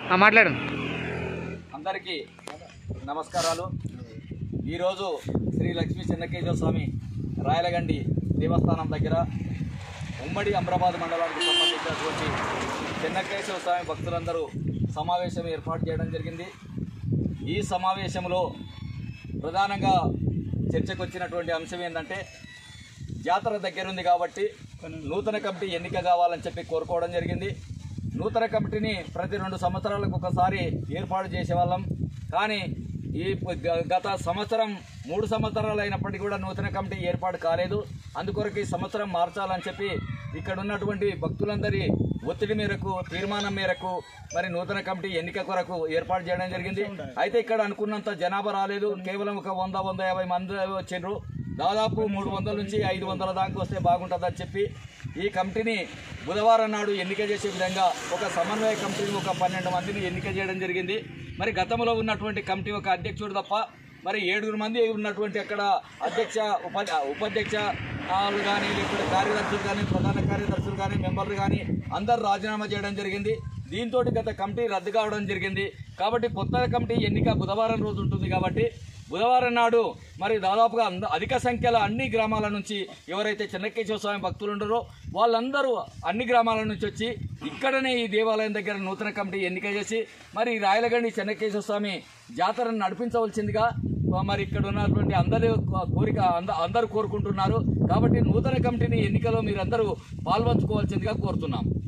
ఆ, మాట్లాడు అందరికీ నమస్కారాలు ఈరోజు శ్రీ లక్ష్మీ చెన్నకేశ్వర స్వామి రాయలగండి దేవస్థానం దగ్గర ఉమ్మడి అమరాబాద్ మండలానికి సంబంధించినటువంటి చెన్నకేశ్వర స్వామి భక్తులందరూ సమావేశం ఏర్పాటు చేయడం జరిగింది ఈ సమావేశంలో ప్రధానంగా చర్చకు వచ్చినటువంటి అంశం ఏంటంటే జాతర దగ్గరుంది కాబట్టి నూతన కమిటీ ఎన్నిక కావాలని చెప్పి కోరుకోవడం జరిగింది నూతన కమిటీని ప్రతి రెండు సంవత్సరాలకు ఒకసారి ఏర్పాటు చేసేవాళ్ళం కానీ ఈ గ- గత సంవత్సరం మూడు సంవత్సరాలు అయినప్పటికీ కూడా నూతన కమిటీ ఏర్పాటు కాలేదు అందుకొరకు ఈ సంవత్సరం మార్చాలని చెప్పి ఇక్కడ ఉన్నటువంటి భక్తులందరి ఒత్తిడి మేరకు తీర్మానం మేరకు మరి నూతన కమిటీ ఎన్నిక కొరకు ఏర్పాటు చేయడం జరిగింది అయితే ఇక్కడ అనుకున్నంత జనాభా రాలేదు కేవలం ఒక వంద వంద యాభై మంది వచ్చిండ్రు దాదాపు మూడు వందల నుంచి ఐదు వందల దాకా వస్తే బాగుంటుందని చెప్పి ఈ కమిటీని బుధవారం నాడు ఎన్నిక చేసే విధంగా ఒక సమన్వయ కమిటీని ఒక పన్నెండు మందిని ఎన్నిక చేయడం జరిగింది మరి గతంలో ఉన్నటువంటి కమిటీ ఒక అధ్యక్షుడు తప్ప మరి ఏడుగురు మంది ఉన్నటువంటి అక్కడ అధ్యక్ష ఉప ఉపాధ్యక్ష వాళ్ళు కానీ లేకపోతే కార్యదర్శులు కానీ ప్రధాన కార్యదర్శులు కానీ మెంబర్లు కానీ అందరు రాజీనామా చేయడం జరిగింది దీంతో గత కమిటీ రద్దు కావడం జరిగింది కాబట్టి కొత్త కమిటీ ఎన్నిక బుధవారం రోజు ఉంటుంది కాబట్టి బుధవారం నాడు మరి దాదాపుగా అంద అధిక సంఖ్యలో అన్ని గ్రామాల నుంచి ఎవరైతే చెన్నకేశ్వర స్వామి భక్తులు ఉండరో వాళ్ళందరూ అన్ని గ్రామాల నుంచి వచ్చి ఇక్కడనే ఈ దేవాలయం దగ్గర నూతన కమిటీ ఎన్నిక చేసి మరి ఈ రాయలగండి చెన్నకేశ్వర స్వామి జాతరను నడిపించవలసిందిగా మరి ఇక్కడ ఉన్నటువంటి అందరి కోరిక అంద అందరూ కోరుకుంటున్నారు కాబట్టి నూతన కమిటీని ఎన్నికలో మీరందరూ పాల్పంచుకోవాల్సిందిగా కోరుతున్నాం